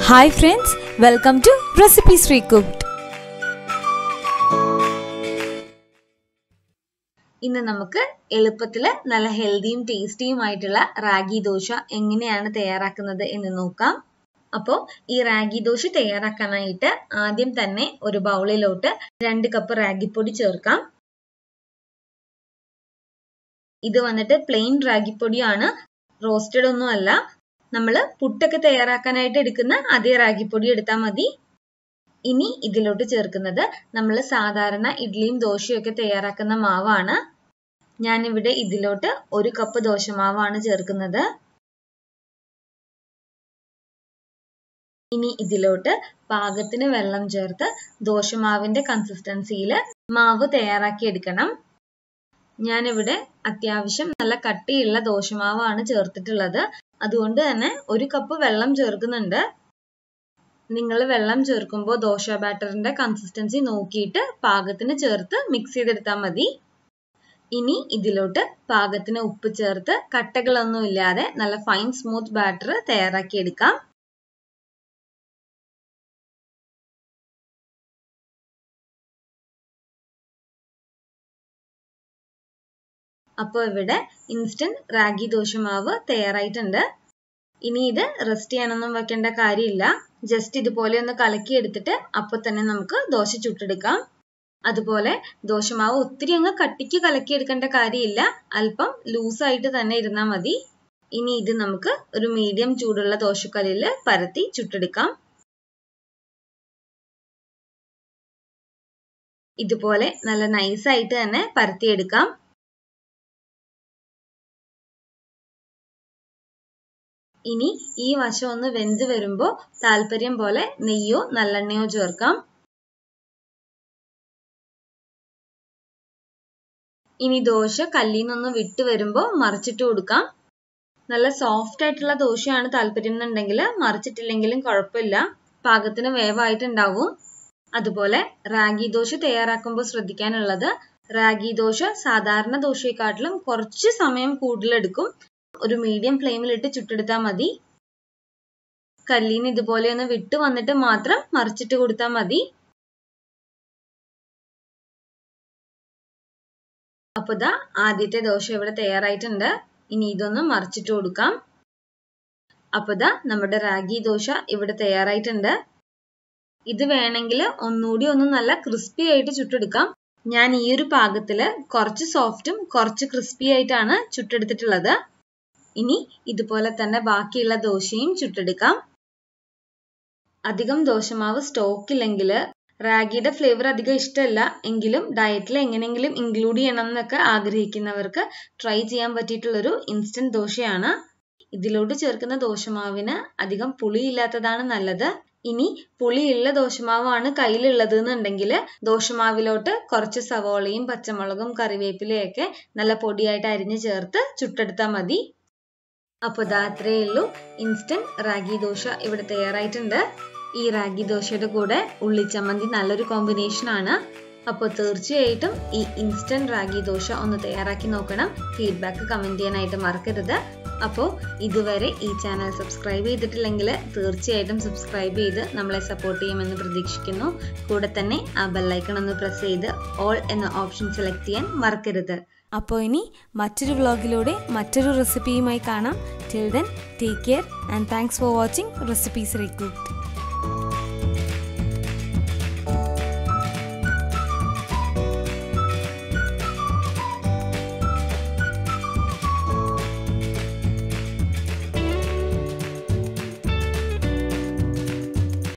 hi friends welcome to recipes recooked ഇന്ന് നമുക്ക് എളുപ്പത്തിൽ നല്ല ഹെൽത്തിയും ടേസ്റ്റിയുമായിട്ടുള്ള റാഗി ദോശ എങ്ങനെയാണ് തയ്യാറാക്കുന്നത് എന്ന് നോക്കാം അപ്പോൾ ഈ റാഗി ദോശ തയ്യാറാക്കാനായിട്ട് ആദ്യം തന്നെ ഒരു ബൗളിലോട്ട് രണ്ട് കപ്പ് റാഗിപ്പൊടി ചേർക്കാം ഇത് വന്നിട്ട് പ്ലെയിൻ റാഗിപ്പൊടിയാണ് റോസ്റ്റഡ് ഒന്നും അല്ല നമ്മൾ പുട്ടൊക്കെ തയ്യാറാക്കാനായിട്ട് എടുക്കുന്ന അതേ റാഗിപ്പൊടി എടുത്താൽ മതി ഇനി ഇതിലോട്ട് ചേർക്കുന്നത് നമ്മൾ സാധാരണ ഇഡ്ഡലിയും ദോശയൊക്കെ തയ്യാറാക്കുന്ന മാവാണ് ഞാനിവിടെ ഇതിലോട്ട് ഒരു കപ്പ് ദോശമാവാണ് ചേർക്കുന്നത് ഇനി ഇതിലോട്ട് പാകത്തിന് വെള്ളം ചേർത്ത് ദോശമാവിന്റെ കൺസിസ്റ്റൻസിയിൽ മാവ് തയ്യാറാക്കി എടുക്കണം ഞാനിവിടെ അത്യാവശ്യം നല്ല കട്ടിയുള്ള ദോശമാവാണ് ചേർത്തിട്ടുള്ളത് അതുകൊണ്ട് തന്നെ ഒരു കപ്പ് വെള്ളം ചേർക്കുന്നുണ്ട് നിങ്ങൾ വെള്ളം ചേർക്കുമ്പോൾ ദോശ ബാറ്ററിന്റെ കൺസിസ്റ്റൻസി നോക്കിയിട്ട് പാകത്തിന് ചേർത്ത് മിക്സ് ചെയ്തെടുത്താൽ മതി ഇനി ഇതിലോട്ട് പാകത്തിന് ഉപ്പ് ചേർത്ത് കട്ടകളൊന്നും ഇല്ലാതെ നല്ല ഫൈൻ സ്മൂത്ത് ബാറ്റർ തയ്യാറാക്കി എടുക്കാം അപ്പോൾ ഇവിടെ ഇൻസ്റ്റന്റ് റാഗി ദോശമാവ് തയ്യാറായിട്ടുണ്ട് ഇനി ഇത് റെസ്റ്റ് ചെയ്യാനൊന്നും വെക്കേണ്ട കാര്യമില്ല ജസ്റ്റ് ഇതുപോലെ ഒന്ന് കലക്കി എടുത്തിട്ട് അപ്പോൾ തന്നെ നമുക്ക് ദോശ ചുട്ടെടുക്കാം അതുപോലെ ദോശമാവ് ഒത്തിരി അങ്ങ് കട്ടിക്ക് കലക്കി എടുക്കേണ്ട കാര്യമില്ല അല്പം ലൂസായിട്ട് തന്നെ ഇരുന്നാൽ മതി ഇനി ഇത് നമുക്ക് ഒരു മീഡിയം ചൂടുള്ള ദോശക്കല്ലിൽ പരത്തി ചുട്ടെടുക്കാം ഇതുപോലെ നല്ല നൈസായിട്ട് തന്നെ പരത്തിയെടുക്കാം ഇനി ഈ വശം ഒന്ന് വെന്ത് വരുമ്പോൾ താല്പര്യം പോലെ നെയ്യോ നല്ലെണ്ണയോ ചേർക്കാം ഇനി ദോശ കല്ലിൽ നിന്നൊന്ന് വിട്ട് വരുമ്പോൾ മറിച്ചിട്ട് കൊടുക്കാം നല്ല സോഫ്റ്റ് ആയിട്ടുള്ള ദോശയാണ് താല്പര്യം എന്നുണ്ടെങ്കിൽ മറിച്ചിട്ടില്ലെങ്കിലും കുഴപ്പമില്ല പാകത്തിന് വേവായിട്ടുണ്ടാവും അതുപോലെ റാഗി ദോശ തയ്യാറാക്കുമ്പോൾ ശ്രദ്ധിക്കാനുള്ളത് റാഗി ദോശ സാധാരണ ദോശയെക്കാട്ടിലും കുറച്ച് സമയം കൂടുതലെടുക്കും ഒരു മീഡിയം ഫ്ലെയിമിലിട്ട് ചുട്ടെടുത്താൽ മതി കല്ലിന് ഇതുപോലെ ഒന്ന് വിട്ട് വന്നിട്ട് മാത്രം മറിച്ചിട്ട് കൊടുത്താൽ മതി അപ്പൊ ഇതാ ആദ്യത്തെ ദോശ ഇവിടെ തയ്യാറായിട്ടുണ്ട് ഇനി ഇതൊന്ന് മറിച്ചിട്ട് കൊടുക്കാം അപ്പൊ ഇതാ നമ്മുടെ റാഗി ദോശ ഇവിടെ തയ്യാറായിട്ടുണ്ട് ഇത് വേണമെങ്കിൽ ഒന്നുകൂടി ഒന്ന് നല്ല ക്രിസ്പി ആയിട്ട് ചുട്ടെടുക്കാം ഞാൻ ഈ ഒരു പാകത്തില് കുറച്ച് സോഫ്റ്റും കുറച്ച് ക്രിസ്പി ആയിട്ടാണ് ചുട്ടെടുത്തിട്ടുള്ളത് ഇനി ഇതുപോലെ തന്നെ ബാക്കിയുള്ള ദോശയും ചുട്ടെടുക്കാം അധികം ദോശമാവ് സ്റ്റോക്ക് ഇല്ലെങ്കിൽ റാഗിയുടെ ഫ്ലേവർ അധികം ഇഷ്ടമല്ല എങ്കിലും ഡയറ്റിൽ എങ്ങനെയെങ്കിലും ഇൻക്ലൂഡ് ചെയ്യണം എന്നൊക്കെ ആഗ്രഹിക്കുന്നവർക്ക് ട്രൈ ചെയ്യാൻ പറ്റിയിട്ടുള്ളൊരു ഇൻസ്റ്റന്റ് ദോശയാണ് ഇതിലോട്ട് ചേർക്കുന്ന ദോശമാവിന് അധികം പുളിയില്ലാത്തതാണ് നല്ലത് ഇനി പുളിയുള്ള ദോശമാവാണ് കയ്യിലുള്ളത് എന്നുണ്ടെങ്കിൽ ദോശമാവിലോട്ട് കുറച്ച് സവോളയും പച്ചമുളകും കറിവേപ്പിലയൊക്കെ നല്ല പൊടിയായിട്ട് അരിഞ്ഞ് ചേർത്ത് ചുട്ടെടുത്താൽ മതി അപ്പോൾ ഇതാ അത്രയേ ഉള്ളൂ ഇൻസ്റ്റന്റ് റാഗി ദോശ ഇവിടെ തയ്യാറായിട്ടുണ്ട് ഈ റാഗി ദോശയുടെ കൂടെ ഉള്ളിച്ചമ്മന്തി നല്ലൊരു കോമ്പിനേഷൻ ആണ് അപ്പോൾ തീർച്ചയായിട്ടും ഈ ഇൻസ്റ്റന്റ് റാഗി ദോശ ഒന്ന് തയ്യാറാക്കി നോക്കണം ഫീഡ്ബാക്ക് കമൻറ്റ് ചെയ്യാനായിട്ട് മറക്കരുത് അപ്പോൾ ഇതുവരെ ഈ ചാനൽ സബ്സ്ക്രൈബ് ചെയ്തിട്ടില്ലെങ്കിൽ തീർച്ചയായിട്ടും സബ്സ്ക്രൈബ് ചെയ്ത് നമ്മളെ സപ്പോർട്ട് ചെയ്യുമെന്ന് പ്രതീക്ഷിക്കുന്നു കൂടെ തന്നെ ആ ബെല്ലൈക്കൺ ഒന്ന് പ്രസ് ചെയ്ത് ഓൾ എന്ന ഓപ്ഷൻ സെലക്ട് ചെയ്യാൻ മറക്കരുത് അപ്പോൾ ഇനി മറ്റൊരു വ്ളോഗിലൂടെ മറ്റൊരു റെസിപ്പിയുമായി കാണാം till then take care and thanks for watching recipes റീകുക്ഡ്